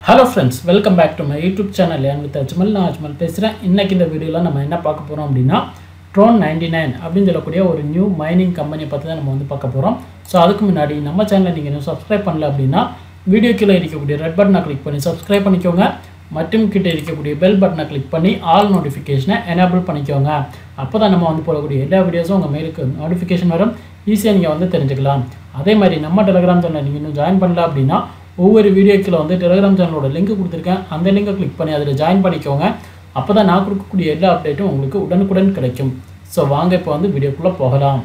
hello friends welcome back to my YouTube channel ஏன் with Ajmal நான் அஜ்மல் பேசுகிறேன் இன்றைக்கி இந்த வீடியோவில் நம்ம என்ன பார்க்க போகிறோம் அப்படின்னா ட்ரோன் நைன்டி நைன் அப்படின்னு சொல்லக்கூடிய ஒரு நியூ மைனிங் கம்பெனியை பற்றி தான் நம்ம வந்து பார்க்க போகிறோம் ஸோ அதுக்கு முன்னாடி நம்ம சேனலை நீங்கள் இன்னும் சப்ஸ்கிரைப் பண்ணல அப்படின்னா வீடியோ கீழே இருக்கக்கூடிய ரெட் பட்டனை கிளிக் பண்ணி சப்ஸ்கிரைப் பண்ணிக்கோங்க மற்றும் கிட்ட இருக்கக்கூடிய பெல் பட்டனை கிளிக் பண்ணி ஆல் நோட்டிஃபிகேஷனை எனேபிள் பண்ணிக்கோங்க அப்போ தான் நம்ம வந்து போடக்கூடிய எல்லா வீடியோஸும் உங்கள் மெயிலுக்கு நோட்டிஃபிகேஷன் வரும் ஈஸியாக நீங்கள் வந்து தெரிஞ்சுக்கலாம் அதே மாதிரி நம்ம டெலிகிராம் சேனல் நீங்கள் இன்னும் ஜாயின் பண்ணல அப்படின்னா ஒவ்வொரு வீடியோக்கில் வந்து டெலிகிராம் சேனலோட லிங்க் கொடுத்துருக்கேன் அந்த லிங்கை கிளிக் பண்ணி அதில் ஜாயின் பண்ணிக்கோங்க அப்போ தான் நான் கொடுக்கக்கூடிய எல்லா அப்டேட்டும் உங்களுக்கு உடனுக்குடன் கிடைக்கும் ஸோ வாங்க இப்போ வந்து வீடியோக்குள்ளே போகலாம்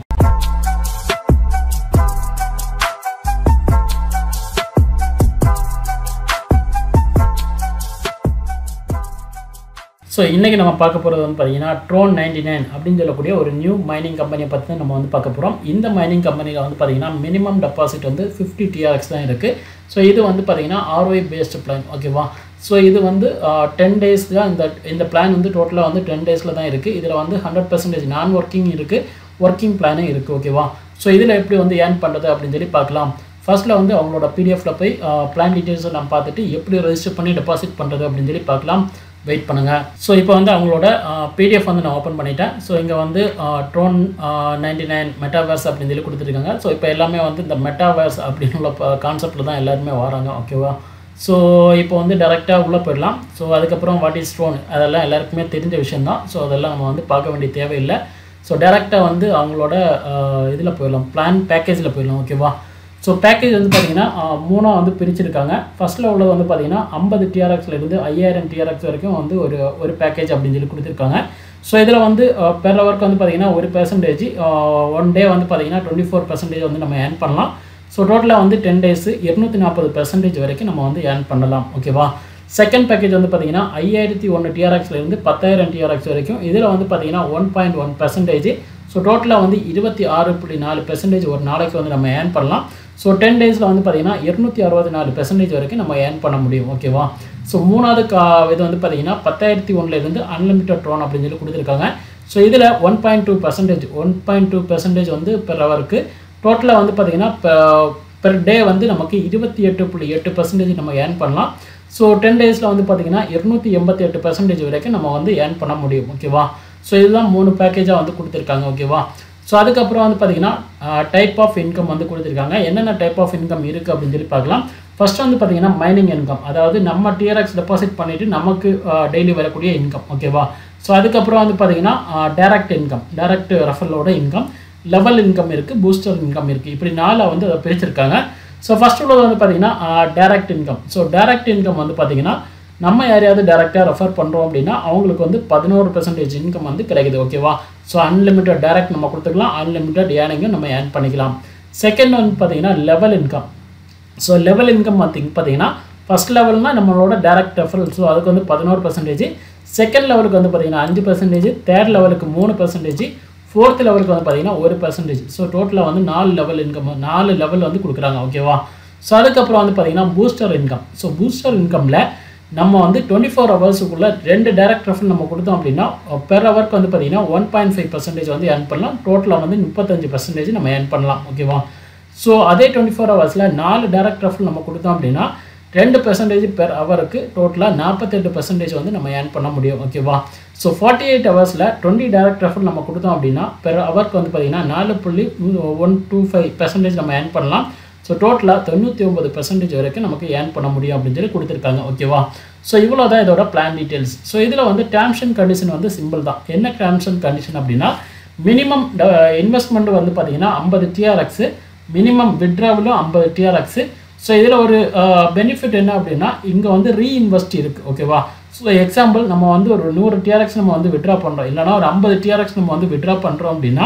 ஸோ இன்றைக்கி நம்ம பார்க்க போகிறது வந்து பார்த்தீங்கன்னா ட்ரோன் நைன்டி நைன் அப்படின்னு சொல்லக்கூடிய ஒரு நியூ மைனிங் கம்பெனியை பற்றி தான் நம்ம வந்து பார்க்க போகிறோம் இந்த மைனிங் கம்பெனியில் வந்து பார்த்தீங்கன்னா மினிமம் டெபாசிட் வந்து ஃபிஃப்டி டிஆர்எக்ஸ் தான் இருக்குது ஸோ இது வந்து பார்த்தீங்கன்னா ஆர்ஒய் பேஸ்டு பிளான் ஓகேவா ஸோ இது வந்து டென் டேஸ் தான் இந்த இந்த பிளான் வந்து டோட்டலாக வந்து டென் டேஸில் தான் இருக்குது இதில் வந்து ஹண்ட்ரட் பர்சன்டேஜ் நான் ஒர்க்கிங் இருக்குது ஒர்க்கிங் பிளானும் இருக்குது ஓகேவா ஸோ இதில் எப்படி வந்து ஏர்ன் பண்ணுறது அப்படின்னு சொல்லி பார்க்கலாம் ஃபர்ஸ்ட்டில் வந்து அவங்களோட பிடிஎஃப்ல போய் பிளான் டீட்டெயில்ஸை நம்ம பார்த்துட்டு எப்படி ரெஜிஸ்டர் பண்ணி டெபாசிட் பண்ணுறது அப்படின்னு சொல்லி பார்க்கலாம் வெயிட் பண்ணுங்கள் ஸோ இப்போ வந்து அவங்களோட பிடிஎஃப் வந்து நான் ஓப்பன் பண்ணிட்டேன் ஸோ இங்கே வந்து ட்ரோன் நைன்டி நைன் மெட்டாவேர்ஸ் அப்படின்னு சொல்லி கொடுத்துருக்காங்க ஸோ இப்போ எல்லாமே வந்து இந்த மெட்டாவேர்ஸ் அப்படின்னு உள்ள கான்செப்டில் தான் எல்லாருமே வராங்க ஓகேவா ஸோ இப்போ வந்து டேரெக்டாக உள்ளே போயிடலாம் ஸோ அதுக்கப்புறம் வாட் இஸ் ட்ரோன் அதெல்லாம் எல்லாருக்குமே தெரிஞ்ச விஷயந்தான் ஸோ அதெல்லாம் நம்ம வந்து பார்க்க வேண்டிய தேவையில்லை ஸோ டேரெக்டாக வந்து அவங்களோட இதில் போயிடலாம் பிளான் பேக்கேஜில் போயிடலாம் ஓகேவா ஸோ பேக்கேஜ் வந்து பார்த்தீங்கன்னா மூணாக வந்து பிரிச்சிருக்காங்க ஃபஸ்ட்டில் உள்ளது வந்து பார்த்தீங்கன்னா ஐம்பது டிஆர்எக்ஸ்லேருந்து ஐயாயிரம் டிஆர்எக்ஸ் வரைக்கும் வந்து ஒரு ஒரு பேக்கேஜ் அப்படின்னு சொல்லி கொடுத்துருக்காங்க ஸோ இதில் வந்து பெர் ஹவருக்கு வந்து பார்த்தீங்கன்னா ஒரு பெர்சன்டேஜ் ஒன் டே வந்து பார்த்தீங்கன்னா டுவெண்ட்டி ஃபோர் பர்சன்டேஜ் வந்து நம்ம ஏர்ன் பண்ணலாம் ஸோ டோட்டலாக வந்து டென் டேஸு இருநூற்றி நாற்பது பெர்சன்டேஜ் வரைக்கும் நம்ம வந்து ஏர்ன் பண்ணலாம் ஓகேவா செகண்ட் பேக்கேஜ் வந்து பார்த்தீங்கன்னா ஐயாயிரத்தி ஒன்று டிஆர்எக்ஸ்லேருந்து பத்தாயிரம் டிஆர்எக்ஸ் வரைக்கும் இதில் வந்து பார்த்தீங்கன்னா one point one percentage so டோட்டலாக வந்து இருபத்தி ஆறு புள்ளி நாலு பெர்சன்டேஜ் ஒரு நாளைக்கு வந்து நம்ம ஏர்ன் பண்ணலாம் ஸோ டென் டேஸில் வந்து பார்த்தீங்கன்னா இருநூத்தி அறுபத்தி நாலு பெர்சன்டேஜ் வரைக்கும் நம்ம ஏர்ன் பண்ண முடியும் ஓகேவா ஸோ மூணாவது கா இது வந்து பார்த்தீங்கன்னா பத்தாயிரத்தி ஒன்றுலேருந்து அன்லிமிட்டட் ட்ரோன் அப்படின்னு சொல்லி கொடுத்துருக்காங்க ஸோ இதில் one point two percentage one point two percentage வந்து பெர் ஹவருக்கு டோட்டலாக வந்து பார்த்தீங்கன்னா பெர் டே வந்து நமக்கு இருபத்தி எட்டு புள்ளி எட்டு பர்சன்டேஜ் நம்ம ஏர்ன் பண்ணலாம் ஸோ டென் டேஸில் வந்து பார்த்தீங்கன்னா இருநூற்றி எண்பத்தி எட்டு பர்சன்டேஜ் வரைக்கும் நம்ம வந்து ஏர்ன் பண்ண முடியும் ஓகேவா ஸோ இதுதான் மூணு பேக்கேஜாக வந்து கொடுத்துருக்காங்க ஓகேவா ஸோ அதுக்கப்புறம் வந்து பார்த்தீங்கன்னா டைப் ஆஃப் இன்கம் வந்து கொடுத்துருக்காங்க என்னென்ன டைப் ஆஃப் இன்கம் இருக்குது அப்படின்னு சொல்லி பார்க்கலாம் ஃபர்ஸ்ட் வந்து பார்த்தீங்கன்னா மைனிங் இன்கம் அதாவது நம்ம டிஆர்எக்ஸ் டெபாசிட் பண்ணிவிட்டு நமக்கு டெய்லி வரக்கூடிய இன்கம் ஓகேவா ஸோ அதுக்கப்புறம் வந்து பார்த்தீங்கன்னா டேரக்ட் இன்கம் டேரக்ட் ரெஃபரலோட இன்கம் லெவல் இன்கம் இருக்குது பூஸ்டர் இன்கம் இருக்குது இப்படி நாளாக வந்து அதை பிரிச்சிருக்காங்க ஸோ ஃபஸ்ட் உள்ளது வந்து பார்த்தீங்கன்னா direct income so direct income வந்து பார்த்தீங்கன்னா நம்ம யாரையாவது டேரெக்டாக ரெஃபர் பண்ணுறோம் அப்படின்னா அவங்களுக்கு வந்து பதினோரு பெர்சன்டேஜ் இன்கம் வந்து கிடைக்குது ஓகேவா ஸோ அன்லிமிட்டட் டேரக்ட் நம்ம கொடுத்துக்கலாம் அன்லிமிட்டட் ஏர்னிங்கும் நம்ம ஏர்ன் பண்ணிக்கலாம் செகண்ட் வந்து பார்த்தீங்கன்னா level income so level income பார்த்திங்க பார்த்தீங்கன்னா ஃபஸ்ட் லெவல்னால் நம்மளோட டேரக்ட் ரெஃபரல் ஸோ அதுக்கு வந்து பதினோரு பர்சன்டேஜ் செகண்ட் லெவலுக்கு வந்து பார்த்தீங்கன்னா அஞ்சு பர்சன்டேஜ் தேர்ட் லெவலுக்கு மூணு பர்சன்டேஜ் ஃபோர்த் லெவலுக்கு வந்து பார்த்தீங்கன்னா ஒரு பர்சன்டேஜ் ஸோ டோட்டலாக வந்து நாலு லெவல் இன்கம் நாலு லெவல் வந்து கொடுக்குறாங்க ஓகேவா ஸோ அதுக்கப்புறம் வந்து பார்த்தீங்கன்னா பூஸ்டர் இன்கம் ஸோ பூஸ்டர் இன்கமில் நம்ம வந்து டுவெண்ட்டி ஃபோர் ஹவர்ஸுக்குள்ளே ரெண்டு டேரக்ட் ரெஃபர் நம்ம கொடுத்தோம் அப்படின்னா பெர் ஹவருக்கு வந்து பார்த்தீங்கன்னா ஒன் பாயிண்ட் ஃபைவ் பர்சன்டேஜ் வந்து ஏர்ன் பண்ணலாம் டோட்டலாக வந்து முப்பத்தஞ்சு பர்சன்டேஜ் நம்ம ஏர்ன் பண்ணலாம் ஓகேவா ஸோ அதே டுவெண்ட்டி ஃபோர் ஹவர்ஸில் நாலு டேரக்ட் ரெஃபர் நம்ம கொடுத்தோம் அப்படின்னா ரெண்டு பெர்சன்டேஜ் பெர் ஹவருக்கு டோட்டலாக நாற்பத்தெட்டு பெர்சன்டேஜ் வந்து நம்ம ஏர்ன் பண்ண முடியும் ஓகேவா ஸோ ஃபார்ட்டி எயிட் ஹவர்ஸில் டுவெண்ட்டி டேரக்ட் ரெஃபர் நம்ம கொடுத்தோம் அப்படின்னா பெர் ஹவருக்கு வந்து பார்த்தீங்கன்னா நாலு புள்ளி ஒன் டூ ஃபைவ் பெர்சன்டேஜ் நம்ம ஏர்ன் பண்ணலாம் ஸோ டோட்டலாக தொண்ணூற்றி ஒம்பது பெர்சன்டேஜ் வரைக்கும் நமக்கு ஏர்ன் பண்ண முடியும் அப்படின்னு சொல்லி கொடுத்துருக்காங்க ஓகேவா ஸோ இவ்வளோ தான் இதோட பிளான் டீட்டெயில்ஸ் ஸோ இதில் வந்து டேர்ம்ஸ் அண்ட் கண்டிஷன் வந்து சிம்பிள் தான் என்ன டேர்ம்ஸ் அண்ட் கண்டிஷன் அப்படின்னா மினிமம் இன்வெஸ்ட்மெண்ட் வந்து பார்த்தீங்கன்னா ஐம்பது டிஆர்எக்ஸு மினிமம் விட்ராவலும் ஐம்பது டிஆர்எக்ஸு ஸோ இதில் ஒரு பெனிஃபிட் என்ன அப்படின்னா இங்கே வந்து ரீஇன்வெஸ்ட் இருக்குது ஓகேவா ஸோ எக்ஸாம்பிள் நம்ம வந்து ஒரு நூறு டிஆர்எக்ஸ் நம்ம வந்து விட்ரா பண்ணுறோம் இல்லைனா ஒரு ஐம்பது டிஆர்எக்ஸ் நம்ம வந்து விட்ரா பண்ணுறோம் அப்படின்னா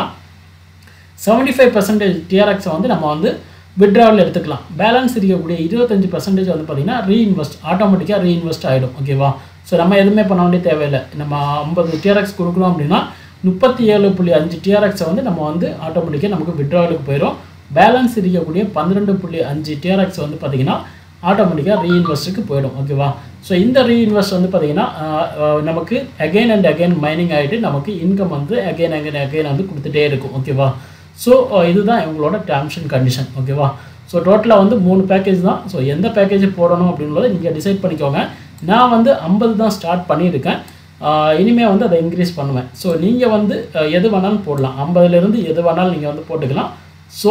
செவன்டி ஃபைவ் பர்சன்டேஜ் டிஆர்எக்ஸை வந்து நம்ம வந்து விட்ராவில் எடுத்துக்கலாம் பேலன்ஸ் இருக்கக்கூடிய இருபத்தஞ்சு பர்சன்டேஜ் வந்து பார்த்திங்கன்னா ரீஇன்வெஸ்ட் ஆட்டோமேட்டிக்காக ரீஇன்வெஸ்ட் ஆகிடும் ஓகேவா ஸோ நம்ம எதுவுமே பண்ண வேண்டிய தேவையில்லை நம்ம ஐம்பது டிஆர்எக்ஸ் கொடுக்குறோம் அப்படின்னா முப்பத்தி ஏழு புள்ளி அஞ்சு டிஆர்எக்ஸை வந்து நம்ம வந்து ஆட்டோமேட்டிக்காக நமக்கு விட்ராவலுக்கு போயிடும் பேலன்ஸ் இருக்கக்கூடிய பன்னிரெண்டு புள்ளி அஞ்சு டிஆர்எக்ஸ் வந்து பார்த்திங்கன்னா ஆட்டோமேட்டிக்காக ரீஇன்வெஸ்ட்டுக்கு போயிடும் ஓகேவா ஸோ இந்த ரீஇன்வெஸ்ட் வந்து பார்த்திங்கன்னா நமக்கு அகெயின் அண்ட் அகெயின் மைனிங் ஆகிட்டு நமக்கு இன்கம் வந்து அகெயின் அகெயின் அகெயின் வந்து கொடுத்துட்டே இருக்கும் ஓகேவா ஸோ இதுதான் இவங்களோட டேர்ம்ஸ் அண்ட் கண்டிஷன் ஓகேவா ஸோ டோட்டலாக வந்து மூணு பேக்கேஜ் தான் ஸோ எந்த பேக்கேஜ் போடணும் அப்படின்றத நீங்கள் டிசைட் பண்ணிக்கோங்க நான் வந்து ஐம்பது தான் ஸ்டார்ட் பண்ணியிருக்கேன் இனிமேல் வந்து அதை இன்க்ரீஸ் பண்ணுவேன் ஸோ நீங்கள் வந்து அஹ், எது வேணாலும் போடலாம் ஐம்பதுலேருந்து எது வேணாலும் நீங்கள் வந்து போட்டுக்கலாம் ஸோ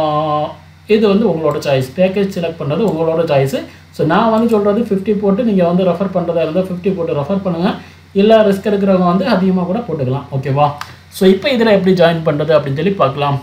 இது வந்து உங்களோட சாய்ஸ் பேக்கேஜ் செலக்ட் பண்ணுறது உங்களோட சாய்ஸு ஸோ நான் வந்து சொல்கிறது ஃபிஃப்டி போட்டு நீங்கள் வந்து ரெஃபர் பண்ணுறதா இருந்தால் ஃபிஃப்டி போட்டு ரெஃபர் பண்ணுங்கள் இல்லை ரிஸ்க் எடுக்கிறவங்க வந்து அதிகமாக கூட போட்டுக்கலாம் ஓகேவா ஸோ இப்போ இதில் எப்படி ஜாயின் பண்ணுறது அப்படின்னு சொல்லி பார்க்கலாம்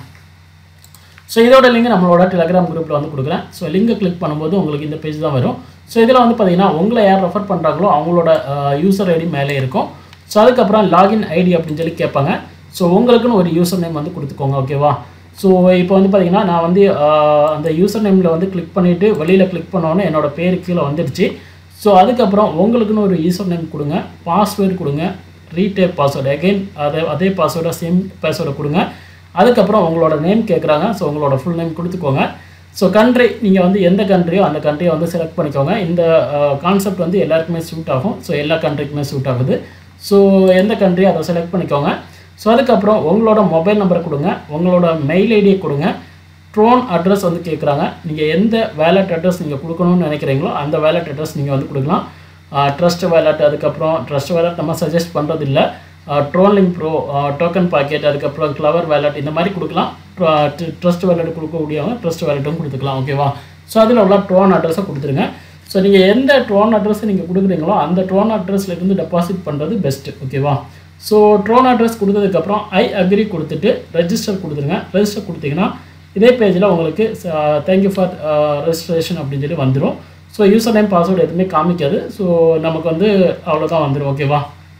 ஸோ இதோட லிங்க் நம்மளோட டெலிகிராம் குரூப்பில் வந்து கொடுக்குறேன் ஸோ லிங்கை கிளிக் பண்ணும்போது உங்களுக்கு இந்த பேஜ் தான் வரும் ஸோ இதில் வந்து பார்த்தீங்கன்னா உங்களை யார் ரெஃபர் பண்ணுறாங்களோ அவங்களோட யூசர் ஐடி மேலே இருக்கும் ஸோ அதுக்கப்புறம் லாகின் ஐடி அப்படின்னு சொல்லி கேட்பாங்க ஸோ உங்களுக்குன்னு ஒரு யூசர் நேம் வந்து கொடுத்துக்கோங்க ஓகேவா ஸோ இப்போ வந்து பார்த்தீங்கன்னா நான் வந்து ஆஹ், அந்த யூசர் நேமில் வந்து கிளிக் பண்ணிவிட்டு வெளியில் கிளிக் பண்ணோன்னே என்னோட பேர் கீழே வந்துடுச்சு ஸோ அதுக்கப்புறம் உங்களுக்குன்னு ஒரு யூசர் நேம் கொடுங்க பாஸ்வேர்டு கொடுங்க ரீடேப் பாஸ்வேர்டு அகைன் அதே அதே பாஸ்வேர்டை சேம் பாஸ்வேர்டை கொடுங்க அதுக்கப்புறம் உங்களோட நேம் கேட்குறாங்க ஸோ உங்களோட ஃபுல் நேம் கொடுத்துக்கோங்க ஸோ கண்ட்ரி நீங்கள் வந்து எந்த கண்ட்ரியோ அந்த கண்ட்ரியை வந்து செலக்ட் பண்ணிக்கோங்க இந்த கான்செப்ட் வந்து எல்லாருக்குமே சூட் ஆகும் ஸோ எல்லா கண்ட்ரிக்குமே சூட் ஆகுது ஸோ எந்த கண்ட்ரியோ அதை செலக்ட் பண்ணிக்கோங்க ஸோ அதுக்கப்புறம் உங்களோட மொபைல் நம்பரை கொடுங்க உங்களோட மெயில் ஐடியை கொடுங்க ட்ரோன் அட்ரஸ் வந்து கேட்குறாங்க நீங்கள் எந்த வேலட் அட்ரஸ் நீங்கள் கொடுக்கணும்னு நினைக்கிறீங்களோ அந்த வேலட் அட்ரஸ் நீங்கள் வந்து கொடுக்கலாம் ட்ரஸ்ட் வேலட் அதுக்கப்புறம் ட்ரஸ்ட் வேலட் நம்ம சஜஸ்ட் பண்ணுறது இல்லை ட்ரோன்லிங் ப்ரோ டோக்கன் பாக்கெட் அதுக்கப்புறம் கிளவர் வேலட் இந்த மாதிரி கொடுக்கலாம் ட்ரஸ்ட் வேலட் கொடுக்கக்கூடியவங்க ட்ரஸ்ட் வேலட்டும் கொடுத்துக்கலாம் ஓகேவா ஸோ அதில் உள்ள ட்ரோன் அட்ரஸை கொடுத்துருங்க ஸோ நீங்கள் எந்த ட்ரோன் அட்ரஸை நீங்கள் கொடுக்குறீங்களோ அந்த ட்ரோன் அட்ரஸ்ல இருந்து டெபாசிட் பண்ணுறது பெஸ்ட்டு ஓகேவா ஸோ ட்ரோன் அட்ரஸ் கொடுத்ததுக்கப்புறம் ஐ அக்ரி கொடுத்துட்டு ரெஜிஸ்டர் கொடுத்துருங்க ரெஜிஸ்டர் கொடுத்தீங்கன்னா இதே பேஜில் உங்களுக்கு தேங்க்யூ ஃபார் ரெஜிஸ்ட்ரேஷன் அப்படின்னு சொல்லி வந்துடும் ஸோ யூசர் நேம் பாஸ்வேர்டு எதுவுமே காமிக்காது ஸோ நமக்கு வந்து அவ்வளோதான் வந்துடும் ஓகேவா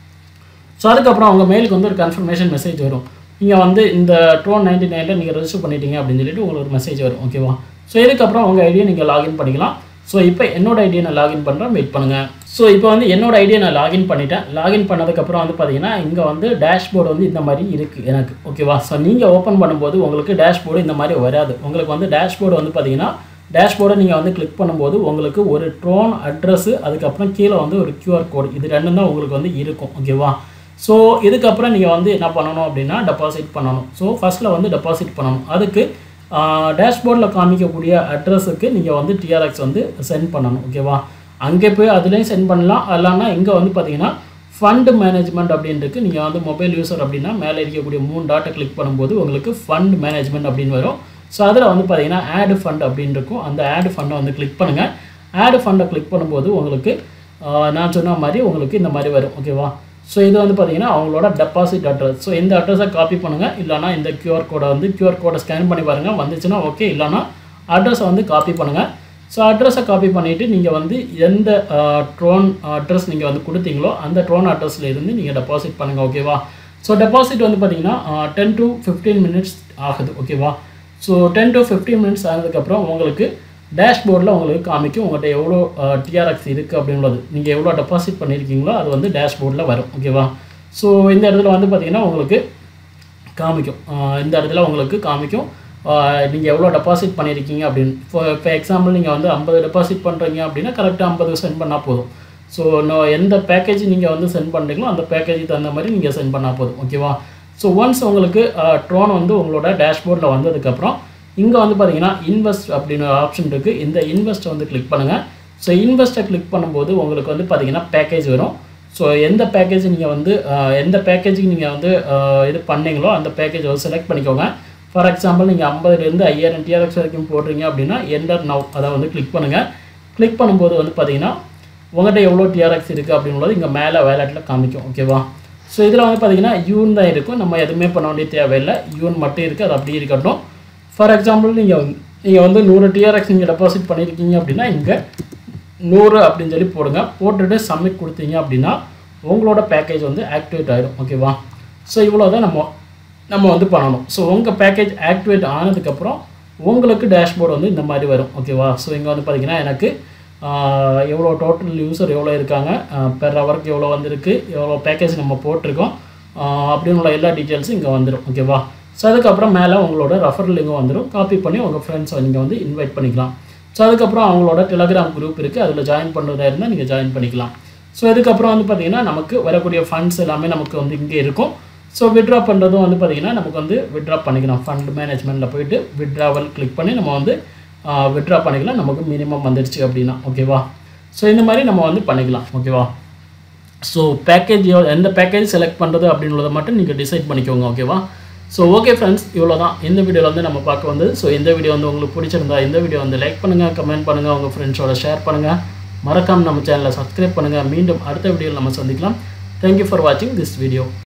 ஸோ அதுக்கப்புறம் அவங்க மெயிலுக்கு வந்து ஒரு கன்ஃபர்மேஷன் மெசேஜ் வரும் நீங்கள் வந்து இந்த ட்ரோன் நைன்டி நைனில் நீங்கள் ரெஜிஸ்டர் பண்ணிட்டீங்க அப்படின்னு சொல்லிட்டு உங்களுக்கு ஒரு மெசேஜ் வரும் ஓகேவா ஸோ இதுக்கப்புறம் உங்கள் ஐடியை நீங்கள் லாகின் பண்ணிக்கலாம் ஸோ இப்போ என்னோட ஐடியை நான் லாகின் பண்ணுறேன் வெயிட் பண்ணுங்கள் ஸோ இப்போ வந்து என்னோட ஐடியை நான் லாகின் பண்ணிட்டேன் லாகின் பண்ணதுக்கப்புறம் வந்து பார்த்தீங்கன்னா இங்கே வந்து டேஷ்போர்டு வந்து இந்த மாதிரி இருக்குது எனக்கு ஓகேவா ஸோ நீங்கள் ஓப்பன் பண்ணும்போது உங்களுக்கு டேஷ்போர்டு இந்த மாதிரி வராது உங்களுக்கு வந்து டேஷ்போர்டு வந்து பார்த்தீங்கன்னா டேஷ்போர்டை நீங்கள் வந்து கிளிக் பண்ணும்போது உங்களுக்கு ஒரு ட்ரோன் அட்ரஸ்ஸு அதுக்கப்புறம் கீழே வந்து ஒரு கியூஆர் கோடு இது ரெண்டும் தான் உங்களுக்கு வந்து இருக்கும் ஓகேவா ஸோ இதுக்கப்புறம் நீங்கள் வந்து என்ன பண்ணணும் அப்படின்னா டெபாசிட் பண்ணணும் ஸோ ஃபஸ்ட்டில் வந்து டெபாசிட் பண்ணணும் அதுக்கு டேஷ்போர்டில் காமிக்கக்கூடிய அட்ரஸுக்கு நீங்கள் வந்து டிஆர்எக்ஸ் வந்து சென்ட் பண்ணணும் ஓகேவா அங்கே போய் அதுலேயும் சென்ட் பண்ணலாம் இல்லைன்னா இங்கே வந்து பார்த்தீங்கன்னா ஃபண்ட் மேனேஜ்மெண்ட் அப்படின்னு இருக்கு நீங்கள் வந்து மொபைல் யூசர் அப்படின்னா மேலே இருக்கக்கூடிய மூணு டாட்டை கிளிக் பண்ணும்போது உங்களுக்கு ஃபண்ட் மேனேஜ்மெண்ட் அப்படின்னு வரும் ஸோ அதில் வந்து பார்த்தீங்கன்னா ஆடு ஃபண்ட் அப்படின்னு இருக்கும் அந்த ஆடு ஃபண்டை வந்து கிளிக் பண்ணுங்கள் ஆடு ஃபண்டை கிளிக் பண்ணும்போது உங்களுக்கு ஆஹ், நான் சொன்ன மாதிரி உங்களுக்கு இந்த மாதிரி வரும் ஓகேவா ஸோ இது வந்து பார்த்தீங்கன்னா அவங்களோட டெபாசிட் அட்ரஸ் ஸோ இந்த அட்ரஸை காப்பி பண்ணுங்கள் இல்லைனா இந்த கியூஆர் கோடை வந்து கியூஆர் கோடை ஸ்கேன் பண்ணி பாருங்கள் வந்துச்சுன்னா ஓகே இல்லைனா அட்ரஸை வந்து காப்பி பண்ணுங்கள் ஸோ அட்ரஸை காப்பி பண்ணிவிட்டு நீங்கள் வந்து எந்த ட்ரோன் அட்ரஸ் நீங்கள் வந்து கொடுத்தீங்களோ அந்த ட்ரோன் அட்ரஸில் இருந்து நீங்கள் டெபாசிட் பண்ணுங்கள் ஓகேவா ஸோ டெபாசிட் வந்து பார்த்தீங்கன்னா டென் டு ஃபிஃப்டீன் மினிட்ஸ் ஆகுது ஓகேவா so ten to fifteen minutes ஆனதுக்கப்புறம் உங்களுக்கு டேஷ்போர்டில் உங்களுக்கு காமிக்கும் உங்கள்கிட்ட எவ்வளோ டிஆர்எக்ஸ் இருக்குது அப்படின்றது நீங்கள் எவ்வளோ டெபாசிட் பண்ணியிருக்கீங்களோ அது வந்து டேஷ்போர்டில் வரும் ஓகேவா ஸோ இந்த இடத்துல வந்து பார்த்தீங்கன்னா உங்களுக்கு காமிக்கும் ஆஹ் இந்த இடத்துல உங்களுக்கு காமிக்கும் நீங்கள் எவ்வளோ டெபாசிட் பண்ணியிருக்கீங்க அப்படின்னு இப்போ இப்போ எக்ஸாம்பிள் நீங்கள் வந்து ஐம்பது டெபாசிட் பண்ணுறீங்க அப்படின்னா கரெக்டாக ஐம்பது சென்ட் பண்ணால் போதும் ஸோ நான் எந்த பேக்கேஜ் நீங்கள் வந்து சென்ட் பண்ணுறீங்களோ அந்த பேக்கேஜுக்கு தகுந்த மாதிரி நீங்கள் சென்ட் பண்ணால் போதும் ஓகேவா ஸோ ஒன்ஸ் உங்களுக்கு ட்ரோன் வந்து உங்களோட டேஷ்போர்டில் வந்ததுக்கப்புறம் இங்கே வந்து பார்த்தீங்கன்னா இன்வெஸ்ட் அப்படின்னு ஒரு ஆப்ஷன் இருக்குது இந்த இன்வெஸ்ட்டை வந்து கிளிக் பண்ணுங்கள் ஸோ இன்வெஸ்ட்டை கிளிக் பண்ணும்போது உங்களுக்கு வந்து பார்த்தீங்கன்னா பேக்கேஜ் வரும் ஸோ எந்த பேக்கேஜ் நீங்கள் வந்து ஆஹ், எந்த பேக்கேஜுக்கு நீங்கள் வந்து ஆஹ், இது பண்ணீங்களோ அந்த பேக்கேஜ் வந்து செலக்ட் பண்ணிக்கோங்க ஃபார் எக்ஸாம்பிள் நீங்கள் ஐம்பதுலேருந்து ஐயாயிரம் டிஆர்எக்ஸ் வரைக்கும் போடுறீங்க அப்படின்னா என்டர் நவ் அதை வந்து கிளிக் பண்ணுங்கள் கிளிக் பண்ணும்போது வந்து பார்த்தீங்கன்னா உங்கள்கிட்ட எவ்வளோ டிஆர்எக்ஸ் இருக்குது அப்படின்றது இங்கே மேலே வேலட்டில் காமிக்கும் ஓகேவா ஸோ இதில் வந்து பார்த்தீங்கன்னா யூன் தான் இருக்கும் நம்ம எதுவுமே பண்ண வேண்டிய தேவையில்லை யூன் மட்டும் இருக்குது அது அப்படியே இருக்கட்டும் ஃபார் எக்ஸாம்பிள் நீங்கள் நீங்கள் வந்து நூறு டிஆர்எக்ஸ் நீங்கள் டெபாசிட் பண்ணியிருக்கீங்க அப்படின்னா இங்கே நூறு அப்படின்னு சொல்லி போடுங்க போட்டுட்டு சப்மிட் கொடுத்தீங்க அப்படின்னா உங்களோட பேக்கேஜ் வந்து ஆக்டிவேட் ஆகிடும் ஓகேவா ஸோ இவ்வளோ தான் நம்ம நம்ம வந்து பண்ணணும் ஸோ உங்கள் பேக்கேஜ் ஆக்டிவேட் ஆனதுக்கப்புறம் உங்களுக்கு டேஷ்போர்டு வந்து இந்த மாதிரி வரும் ஓகேவா ஸோ இங்கே வந்து பார்த்தீங்கன்னா எனக்கு ஆஹ், எவ்வளோ டோட்டல் யூசர் எவ்வளோ இருக்காங்க பெர் ஹவருக்கு எவ்வளோ வந்திருக்கு எவ்வளோ பேக்கேஜ் நம்ம போட்டிருக்கோம் ஆஹ், அப்படின்னு உள்ள எல்லா டீட்டெயில்ஸும் இங்கே வந்துடும் ஓகேவா ஸோ அதுக்கப்புறம் மேலே உங்களோட ரெஃபரல் லிங்கும் வந்துடும் காப்பி பண்ணி உங்கள் ஃப்ரெண்ட்ஸை நீங்கள் வந்து இன்வைட் பண்ணிக்கலாம் ஸோ அதுக்கப்புறம் அவங்களோட டெலகிராம் குரூப் இருக்குது அதில் ஜாயின் பண்ணுறதா இருந்தால் நீங்கள் ஜாயின் பண்ணிக்கலாம் ஸோ இதுக்கப்புறம் வந்து பார்த்தீங்கன்னா நமக்கு வரக்கூடிய ஃபண்ட்ஸ் எல்லாமே நமக்கு வந்து இங்கே இருக்கும் ஸோ விட்ரா பண்ணுறதும் வந்து பார்த்தீங்கன்னா நமக்கு வந்து விட்ரா பண்ணிக்கலாம் ஃபண்ட் மேனேஜ்மெண்ட்டில் போயிட்டு விட்ராவல் கிளிக் பண்ணி நம்ம வந்து விட்ரா பண்ணிக்கலாம் நமக்கு மினிமம் வந்துடுச்சு அப்படின்னா ஓகேவா ஸோ இந்த மாதிரி நம்ம வந்து பண்ணிக்கலாம் ஓகேவா ஸோ பேக்கேஜ் எந்த பேக்கேஜ் செலக்ட் பண்ணுறது அப்படின்றத மட்டும் நீங்கள் டிசைட் பண்ணிக்கோங்க ஓகேவா ஸோ ஓகே ஃப்ரெண்ட்ஸ் இவ்வளோ தான் இந்த வீடியோவில் வந்து நம்ம பார்க்க வந்து ஸோ இந்த வீடியோ வந்து உங்களுக்கு பிடிச்சிருந்தா இந்த வீடியோ வந்து லைக் பண்ணுங்கள் கமெண்ட் பண்ணுங்கள் உங்கள் ஃப்ரெண்ட்ஸோட ஷேர் பண்ணுங்கள் மறக்காமல் நம்ம சேனலை சப்ஸ்கிரைப் பண்ணுங்கள் மீண்டும் அடுத்த வீடியோவில் நம்ம சந்திக்கலாம் தேங்க்யூ ஃபார் வாட்சிங் திஸ் வீடியோ